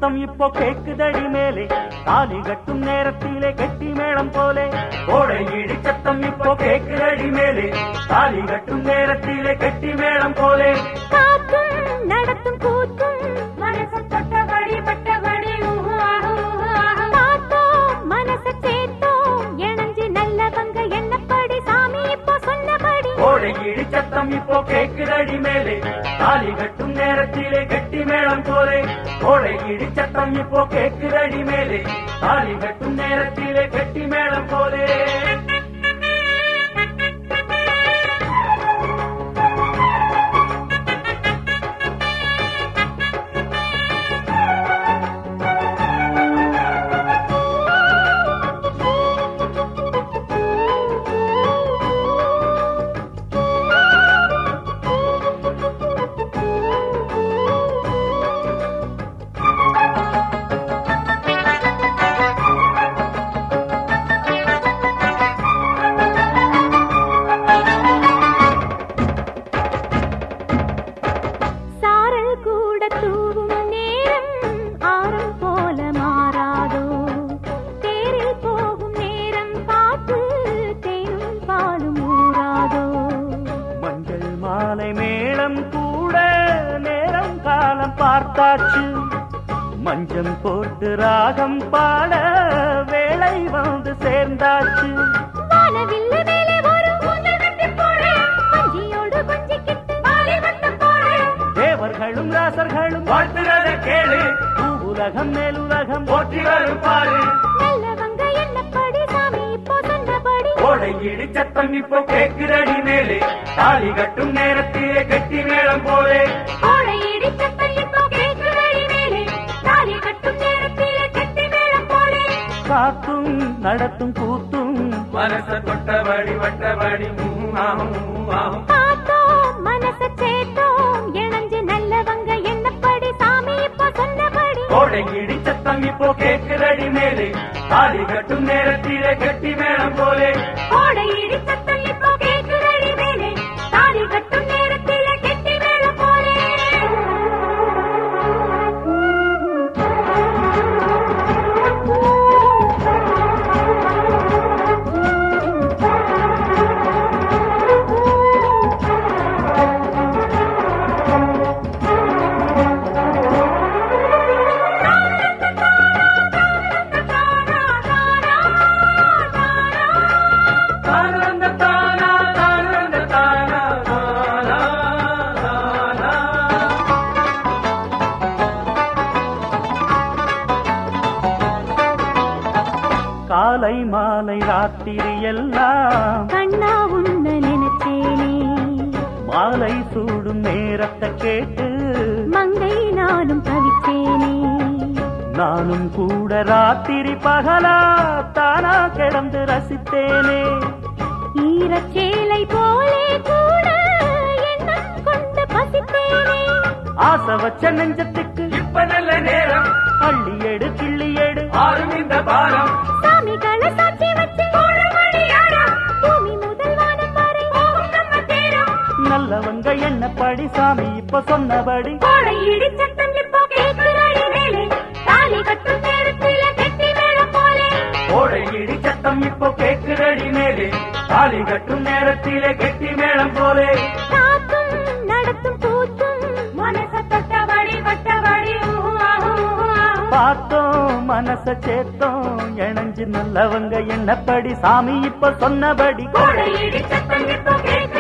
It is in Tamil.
சத்தம் இப்போ கேக்குதடி மேலே தாலி கட்டும் நேரத்திலே கெட்டி மேளம் போலே கோடை இடி சத்தம் இப்போ கேக்குதடி மேலே தாலி கட்டும் நேரத்திலே கெட்டி மேளம் போலே காத்தும் நடத்தும் கூத்தும் மனச தொட்டபடி பட்டபடி ஊஹு ஆஹு ஊஹு ஆஹு. பார்த்தோம் மனச சேர்த்தோம் இணைஞ்சு நல்லவங்க என்னப்படி சாமி இப்போ சொன்னபடி கோடை இடி சத்தம் இப்போ கேக்குதடி மேலே தாலி கட்டும் நேரத்திலே கெட்டி மேளம் போலே கோடை இடி சத்தம் இப்போ கேக்குதடி மேலே தாலி கட்டும் நேரத்திலே கெட்டி மேளம் போலே சாரல் கூட தூவும் நேரம் ஆரம் போல மாறாதோ தேரில் போகும் நேரம் பார்த்து தேனும் பாலும் ஊறாதோ மஞ்சள் மாலை மேளம் கூட நேரம் காலம் பார்த்தாச்சு மஞ்சம் போட்டு ராகம் பாட வேளை வந்து சேர்ந்தாச்சு வானவில்லு மேலே ஒரு ஊஞ்சல் கட்டிப் போடு. வஞ்சியோடு கொஞ்சிக்கிட்டு வாலி வட்டம் போடு. தேவர்களும் ராசர்களும் வாழ்த்துறத கேளு உலகம் மேலுலகம் போற்றி வரும் பாரு நல்லவங்க என்னப்படி சாமி இப்போ சொன்னபடி கோடை இடி சத்தம் இப்போ கேக்குதடி மேலே தாலி கட்டும் நேரத்திலே கட்டி மேளம் போலே கோடை இடி சத்தம் இப்போ கேட்குதடி மேலே. தாலி கட்டும் நேரத்திலே கெட்டி மேளம் போலே. காத்தும் நடத்தும் கூத்தும் மனச தொட்டபடி வட்டபடி ஆகும் ஆகும் பார்த்தோம் மனச சேர்த்தோம் இணைஞ்சு நல்லவங்க என்னப்படி சாமி இப்போ சொன்னபடி கோடை இடி சத்தம் இப்போ கேக்குதடி மேலே தாலி கட்டும் நேரத்திலே கட்டி மேளம் போலே கோடை இடி சத்தம் இப்போ கேட்குதடி மேலே. தாலி கட்டும் நேரத்திலே கெட்டி மேளம் போலே. தானந்த தானா தானந்த தானா தானா தானா காலை மாலை ராத்திரி எல்லாம் கண்ணா உன்ன நினைச்சேனே மாலை சூடும் நேரத்தை கேட்டு மங்கை நானும் தவிச்சேனே நானும் கூட ராத்திரி பகலா தானா கிடந்து ரசித்தேனே ஈரச்சேலை போலே கூட எண்ணம் கொண்டு பசித்தேனே ஆசை வச்ச நெஞ்சத்துக்கு இப்ப நல்ல நேரம் அள்ளி எடு கிள்ளி எடு ஆறும் இந்த பாரம் சாமிகளை சாட்சி வச்சு ஒரு மணியாரம் பூமி முதல் வானம் வரை போகும் நம்ம தேரம் நல்லவங்க என்ன படி சாமி இப்ப சொன்னபடி கோடை இடி சத்தம் இப்போ கேட்குதடி மேலே தாலி கட்டும் நேரத்திலே கெட்டி மேளம் போலே கோடை இடி சத்தம் இப்போ கேக்குதடி மேலே தாலி கட்டும் நேரத்திலே கெட்டி மேளம் போலே காத்தும் நடத்தும் கூத்தும் மனச தொட்டபடி பட்டபடி ஊஹு ஆஹு ஊஹு ஆஹு. பார்த்தோம் மனச சேத்தோம் இணைஞ்சு நல்லவங்க என்னப்படி சாமி இப்ப சொன்னபடி கோடை இடி சத்தம் இப்போ கேட்குதடி